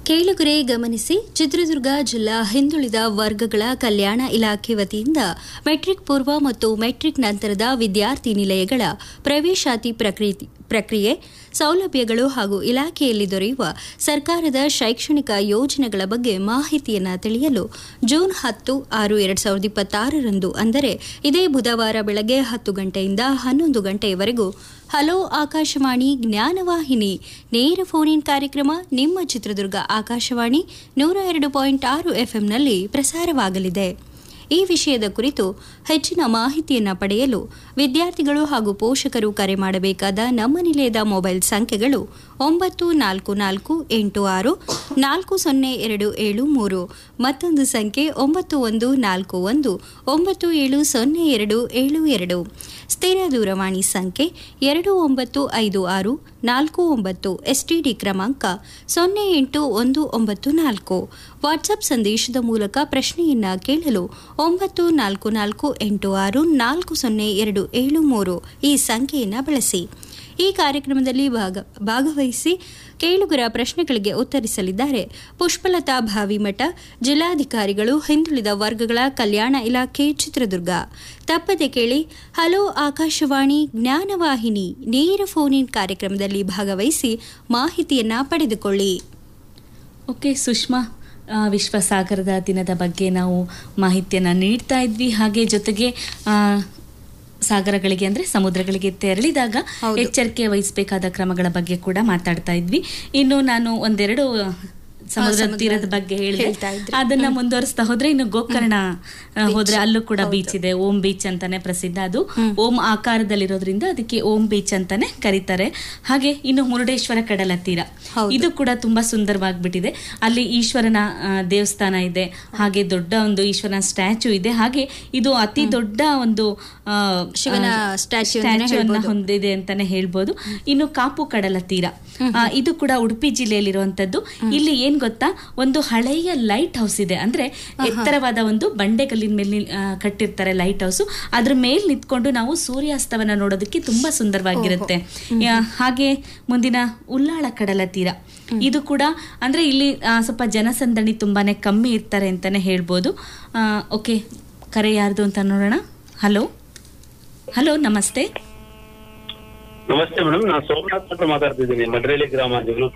ಕೇಳುಗರೆ ಗಮನಿಸಿ ಚಿತ್ರದುರ್ಗ ಜಿಲ್ಲಾ ಹಿಂದುಳಿದ ವರ್ಗಗಳ ಕಲ್ಯಾಣ ಇಲಾಖೆ ವತಿಯಿಂದ ಮೆಟ್ರಿಕ್ ಪೂರ್ವ ಮತ್ತು ಮೆಟ್ರಿಕ್ ನಂತರದ ವಿದ್ಯಾರ್ಥಿ ನಿಲಯಗಳ ಪ್ರವೇಶಾತಿ ಪ್ರಕ್ರಿಯೆ ಪ್ರಕ್ರಿಯೆ ಸೌಲಭ್ಯಗಳು ಹಾಗೂ ಇಲಾಖೆಯಲ್ಲಿ ದೊರೆಯುವ ಸರ್ಕಾರದ ಶೈಕ್ಷಣಿಕ ಯೋಜನೆಗಳ ಬಗ್ಗೆ ಮಾಹಿತಿಯನ್ನು ತಿಳಿಯಲು ಜೂನ್ ಹತ್ತು ಆರು ಎರಡ್ ಸಾವಿರದ ಇಪ್ಪತ್ತಾರರಂದು ಅಂದರೆ ಇದೇ ಬುಧವಾರ ಬೆಳಗ್ಗೆ ಹತ್ತು ಗಂಟೆಯಿಂದ ಹನ್ನೊಂದು ಗಂಟೆಯವರೆಗೂ ಹಲೋ ಆಕಾಶವಾಣಿ ಜ್ಞಾನವಾಹಿನಿ ನೇರ ಫೋನ್ ಇನ್ ಕಾರ್ಯಕ್ರಮ ನಿಮ್ಮ ಚಿತ್ರದುರ್ಗ ಆಕಾಶವಾಣಿ ನೂರ ಎರಡು ಪಾಯಿಂಟ್ ಆರು ಎಫ್ಎಂನಲ್ಲಿ ಪ್ರಸಾರವಾಗಲಿದೆ ಈ ವಿಷಯದ ಕುರಿತು ಹೆಚ್ಚಿನ ಮಾಹಿತಿಯನ್ನು ಪಡೆಯಲು ವಿದ್ಯಾರ್ಥಿಗಳು ಹಾಗೂ ಪೋಷಕರು ಕರೆ ಮಾಡಬೇಕಾದ ನಮ್ಮ ನಿಲಯದ ಮೊಬೈಲ್ ಸಂಖ್ಯೆಗಳು ಒಂಬತ್ತು ನಾಲ್ಕು ನಾಲ್ಕು ಎಂಟು ಆರು ನಾಲ್ಕು ಸೊನ್ನೆ ಎರಡು ಏಳು ಮೂರು ಮತ್ತೊಂದು ಸಂಖ್ಯೆ ಒಂಬತ್ತು ಒಂದು ನಾಲ್ಕು ಒಂದು ಒಂಬತ್ತು ಏಳು ಸೊನ್ನೆ ಎರಡು ಏಳು ಎರಡು ಸ್ಥಿರ ದೂರವಾಣಿ ಸಂಖ್ಯೆ ಎರಡು ಒಂಬತ್ತು ಐದು ಆರು ನಾಲ್ಕು ಒಂಬತ್ತು ಎಸ್ಟಿಡಿ ಕ್ರಮಾಂಕ ಸೊನ್ನೆ ಎಂಟು ಒಂದು ಒಂಬತ್ತು ನಾಲ್ಕು ವಾಟ್ಸಪ್ ಸಂದೇಶದ ಮೂಲಕ ಪ್ರಶ್ನೆಯನ್ನ ಕೇಳಲು ಒಂಬತ್ತು ನಾಲ್ಕು ನಾಲ್ಕು ಎಂಟು ಆರು ನಾಲ್ಕು ಸೊನ್ನೆ ಎರಡು ಏಳು ಮೂರು ಈ ಸಂಖ್ಯೆಯನ್ನು ಬಳಸಿ ಈ ಕಾರ್ಯಕ್ರಮದಲ್ಲಿ ಭಾಗ ಭಾಗವಹಿಸಿ ಕೇಳುಗರ ಪ್ರಶ್ನೆಗಳಿಗೆ ಉತ್ತರಿಸಲಿದ್ದಾರೆ ಪುಷ್ಪಲತಾ ಭಾವಿಮಠ ಜಿಲ್ಲಾಧಿಕಾರಿಗಳು ಹಿಂದುಳಿದ ವರ್ಗಗಳ ಕಲ್ಯಾಣ ಇಲಾಖೆ ಚಿತ್ರದುರ್ಗ ತಪ್ಪದೆ ಕೇಳಿ ಹಲೋ ಆಕಾಶವಾಣಿ ಜ್ಞಾನವಾಹಿನಿ ನೇರ ಫೋನ್ ಇನ್ ಕಾರ್ಯಕ್ರಮದಲ್ಲಿ ಭಾಗವಹಿಸಿ ಮಾಹಿತಿಯನ್ನ ಪಡೆದುಕೊಳ್ಳಿ ಓಕೆ ಸುಷ್ಮಾ ಆ, ವಿಶ್ವ ಸಾಗರದ ದಿನದ ಬಗ್ಗೆ ನಾವು ಮಾಹಿತಿಯನ್ನು ನೀಡ್ತಾ ಇದ್ವಿ ಹಾಗೆ ಜೊತೆಗೆ ಆ, ಸಾಗರಗಳಿಗೆ ಅಂದ್ರೆ ಸಮುದ್ರಗಳಿಗೆ ತೆರಳಿದಾಗ ಹೌದು. ಎಚ್ಚರಿಕೆ ವಹಿಸಬೇಕಾದ ಕ್ರಮಗಳ ಬಗ್ಗೆ ಕೂಡ ಮಾತಾಡ್ತಾ ಇದ್ವಿ ಇನ್ನು ನಾನು ಒಂದೆರಡು ಸಮುದ್ರ ಸಮುದ್ರ ತೀರದ ಬಗ್ಗೆ ಹೇಳಿದೆ ಹೇಳ್ತಾ ಇದ್ರಿ. ಅದನ್ನ ಮುಂದುವರಿಸ್ತಾ ಹೋದ್ರೆ ಇನ್ನು ಗೋಕರ್ಣ ಆ, ಹೋದ್ರೆ ಅಲ್ಲೂ ಕೂಡ ಬೀಚ್ ಇದೆ ಓಂ ಬೀಚ್ ಅಂತಾನೆ ಪ್ರಸಿದ್ಧ ಅದು ಓಂ ಆಕಾರದಲ್ಲಿರೋದ್ರಿಂದ ಅದಕ್ಕೆ ಓಂ ಬೀಚ್ ಅಂತಾನೆ ಕರೀತಾರೆ ಹಾಗೆ ಇನ್ನು ಮುರುಡೇಶ್ವರ ಕಡಲ ತೀರ ಹೌದು. ಇದು ಕೂಡ ತುಂಬಾ ಸುಂದರವಾಗಿಬಿಟ್ಟಿದೆ ಅಲ್ಲಿ ಈಶ್ವರನ ಆ, ದೇವಸ್ಥಾನ ಇದೆ ಹಾಗೆ ದೊಡ್ಡ ಒಂದು ಈಶ್ವರನ ಸ್ಟ್ಯಾಚು ಇದೆ ಹಾಗೆ ಇದು ಅತಿ ದೊಡ್ಡ ಒಂದು ಆ, ಶಿವನ ಆ, statue ಅಂತಾನೆ statue ಅನ್ನ ಹೇಳ್ಬೋದು. ಹೊಂದಿದೆ ಅಂತಾನೆ ಹೇಳ್ಬೋದು ಇನ್ನು ಕಾಪು ಕಡಲ ತೀರ ಆ, ಇದು ಕೂಡ ಉಡುಪಿ ಜಿಲ್ಲೆಯಲ್ಲಿರುವಂತದ್ದು ಇಲ್ಲಿ ಏನ್ ಗೊತ್ತಾ ಒಂದು ಹಳೆಯ ಲೈಟ್ ಹೌಸ್ ಇದೆ ಅಂದ್ರೆ ಎತ್ತರವಾದ ಒಂದು ಬಂಡೆಗಲ್ಲಿನ ಮೇಲೆ ನಿಲ್- ಆ, ಕಟ್ಟಿರ್ತಾರೆ ಲೈಟ್ ಹೌಸ್ ಅದ್ರ ಮೇಲ್ ನಿಂತ್ಕೊಂಡು ನಾವು ಸೂರ್ಯಾಸ್ತವನ್ನ ನೋಡೋದಕ್ಕೆ ತುಂಬಾ ಸುಂದರವಾಗಿರುತ್ತೆ ಯಾ, ಹಾಗೆ ಮುಂದಿನ ಉಲ್ಲಾಳ ಕಡಲ ತೀರ ಇದು ಕೂಡ ಅಂದ್ರೆ ಇಲ್ಲಿ ಆ, ಸ್ವಲ್ಪ ಜನಸಂದಣಿ ತುಂಬಾನೇ ಕಮ್ಮಿ ಇರ್ತಾರೆ ಅಂತಾನೆ ಹೇಳ್ಬೋದು ಓಕೆ ಕರೆ ಯಾರ್ದು ಅಂತ ನೋಡೋಣ ಹಲೋ ಹಲೋ ನಮಸ್ತೆ ನಮಸ್ತೆ ಮೇಡಮ್ ನಾನು ಸೋಮನಾಥ್ ಅಂತ ಮಾತಾಡ್ತಿದ್ದೀನಿ ಮಡ್ರೇಲಿ ಗ್ರಾಮ ಜಗಳೂರು